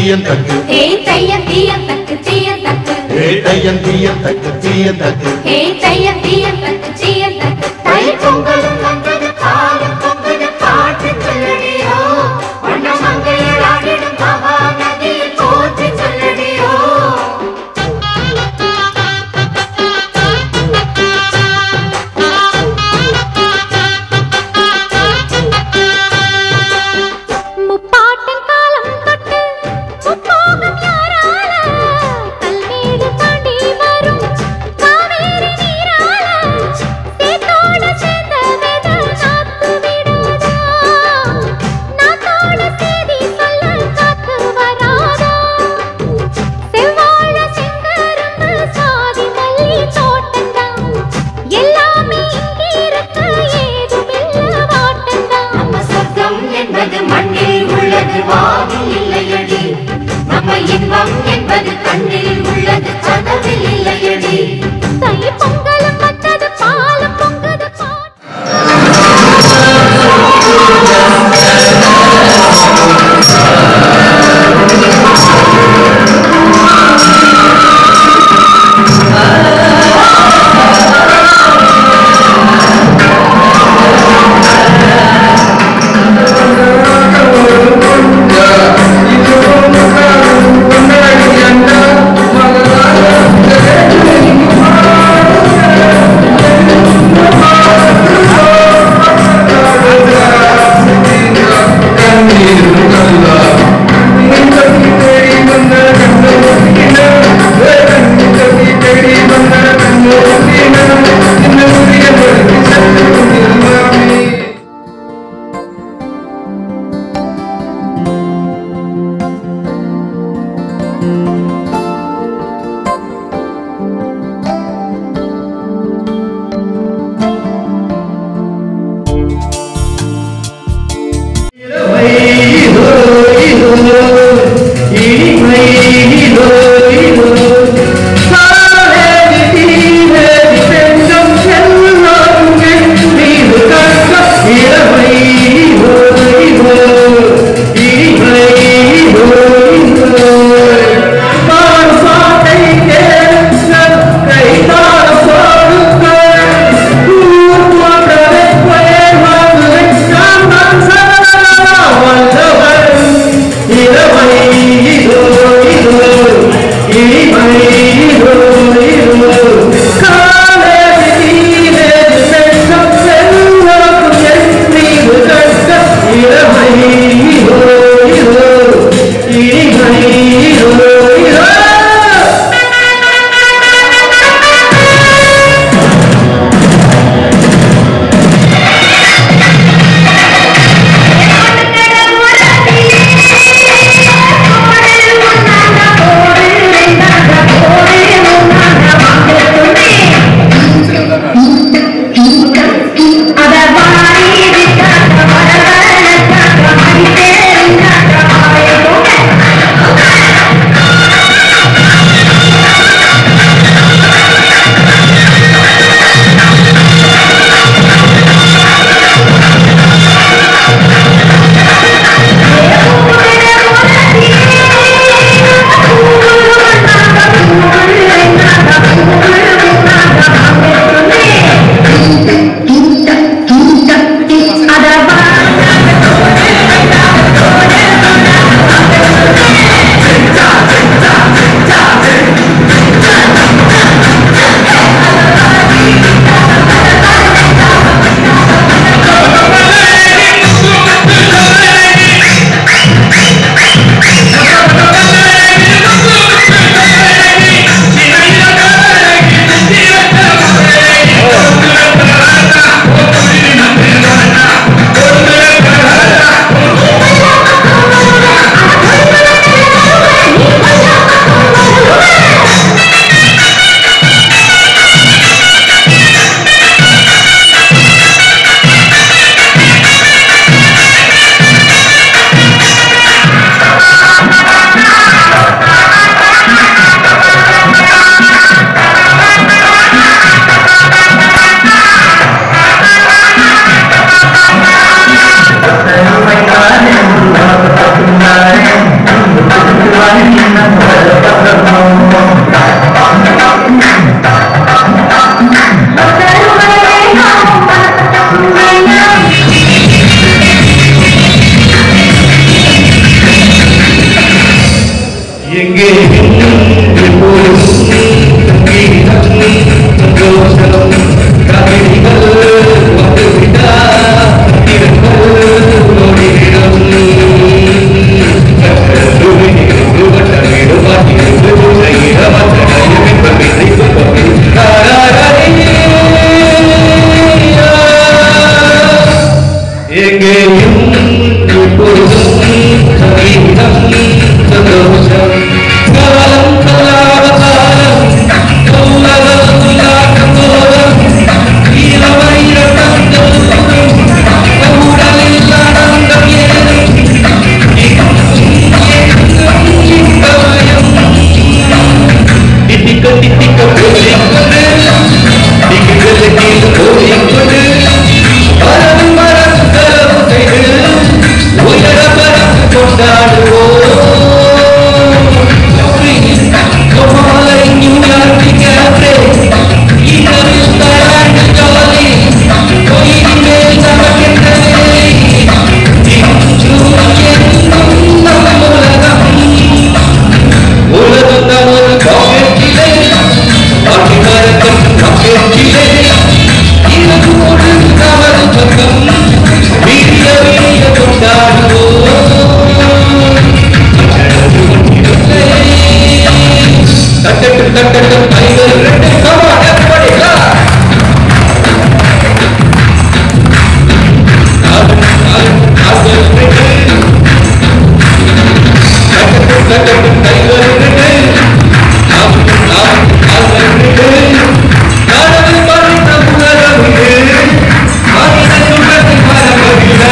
தீயன் தக்கு ஹே தையம் தீயம் தக்கு தீயம் தக்கு ஏ தையன் தீயன் தக்கு தீயன் தக்கு ஹே தையம் தீயம் தக்கு தீயம் தக்கு தை பொங்கலும் வந்தது காலம் பொங்கது பாட்டு சொல்லடியோ வண்ண மங்கையர் ஆடிடும் மகா நதியில் போற்றி சொல்லடியோ முப்பாட்டின் காலம் தொட்டு முப்போகம் யாரால கல்மேடு தாண்டி வரும் காவேரி நீரால சேத்தோட சேர்ந்த வெத நாத்து விடாதா நாத்தோட சேதி சொல்ல காத்து வராதா செவ்வாழ செங்கரும்பு சாதி மல்லி தோட்டந்தான் எல்லாமே இங்கிருக்க ஏதுமில்ல வாட்டந்தான் நம்ம சொர்க்கம் என்பது மண்ணில் உள்ளது வாவில் இல்லையடி நம்ம இன்பம் என்பது கண்ணில் உள்ளது கனவில் இல்லையடி தை பொங்கலும் வந்தது பாலும் பொங்குது பாட்டு இரவை இதோ இதோ தித்திக்க பேசிக்கொண்டு திக்குகளில் போதிக்கொண்டு பரவு மரபு செலவு செய்து உயர பரப்பு கொண்டாடுவோம் கமாலை நியூயார்க் கேப்ரே இரவில் தராண்டு ஜாலி கோயில் மேல் நமக்கென்றே உலகம் நமது பாக்கெட்டிலே பாட்டிமாரத்தின் பாக்கெட்டிலே இரவு ஒரு நமது பக்கம் வீரிய வீரிய கொண்டாடுவோம் தட்டட்டு தட்டட்டு கைகள் ரெண்டு கமான் everybody clap காதல் காதல் காதல் ரெண்டு தட்டட்டு தட்டட்டு கைகள் ரெண்டு நாம் நாம் காதல் ரெண்டு காதல் பறித்த உலகம் இது மனித சுடத்தை மறக்கவில்லை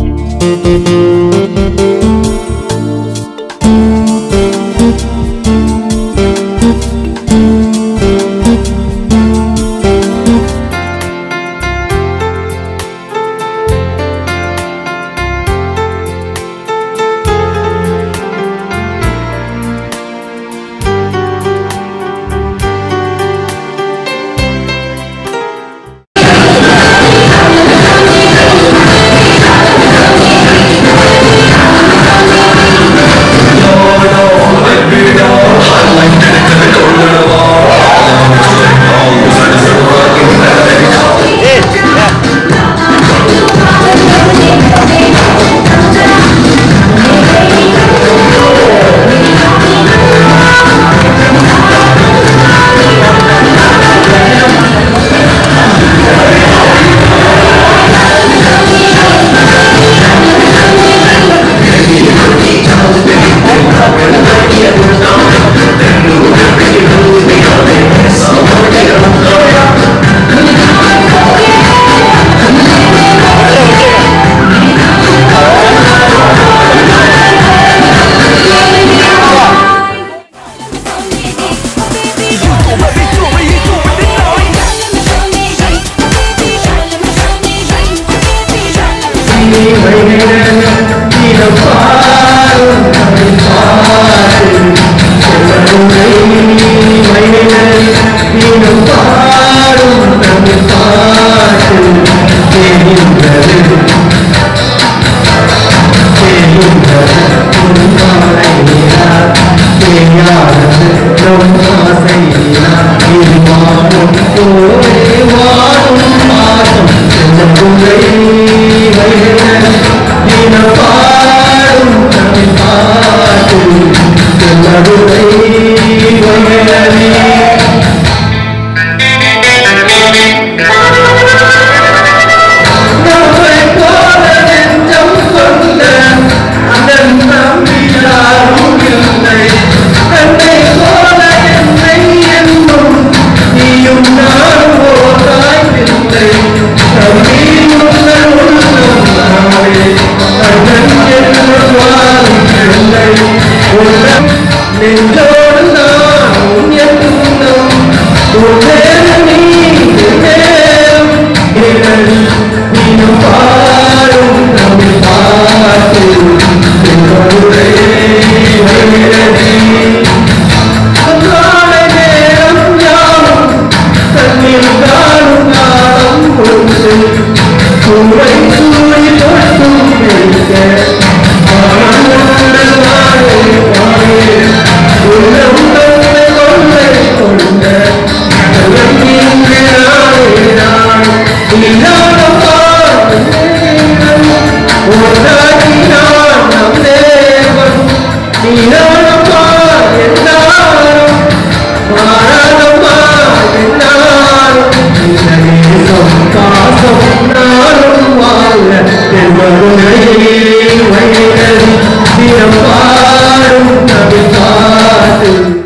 Thank வைகிறேன் தினம் பாடும் தமிழ் பாட்டு செல்வருளை வைகிறேன் தினம் பாடும் தமிழ் பாட்டு தெரிகின்றது தெரிகின்றது உன் மாலையினார் தெரியாதது நம் ஆசையினார் இது வாழும் போலே வாழும் மாதம் செல்வருளை வைகிறேன் தினம் பாடும் தமிழ் பாட்டு செல்வருளை வைகிறேன் நம்மை போல நெஞ்சம் கொண்ட அண்ணன் தம்பி யாரும் இல்லை தன்னை போல என்னை என்னும் நீயும் நானும் ஓராய் இல்லை தம்பி உங்கள் உள்ளம் நாளே அண்ணன் என்னும் வாழும் இல்லை உள்ளம் நெஞ்சோடு நான் என்னும் உன்னேரும் நீ நேரம் நிழல் நீனும் பாடும் நம்மை பார்த்து என்னுடைய வைரதி காலை நேரம் யாவும் தண்ணீர் காணும் காலம் கொண்டு உங்களை சூழி தொட்டும் வைக்க ஆனந்த நாளே பாயே உள்ளம் தன்னை கொள்ளை கொண்ட நலம் இங்கு நாளே நாள் இல்லாதப்பா உண்டாக்கினான் நம் தேவன் நீதானப்பா எல்லாரும் மாறாதப்பா எல்லாரும் இந்த நேசம் பாசம் நாளும் வாழ தென்மருளை வைரதி தினம் பாடும் தமிழ் பாட்டு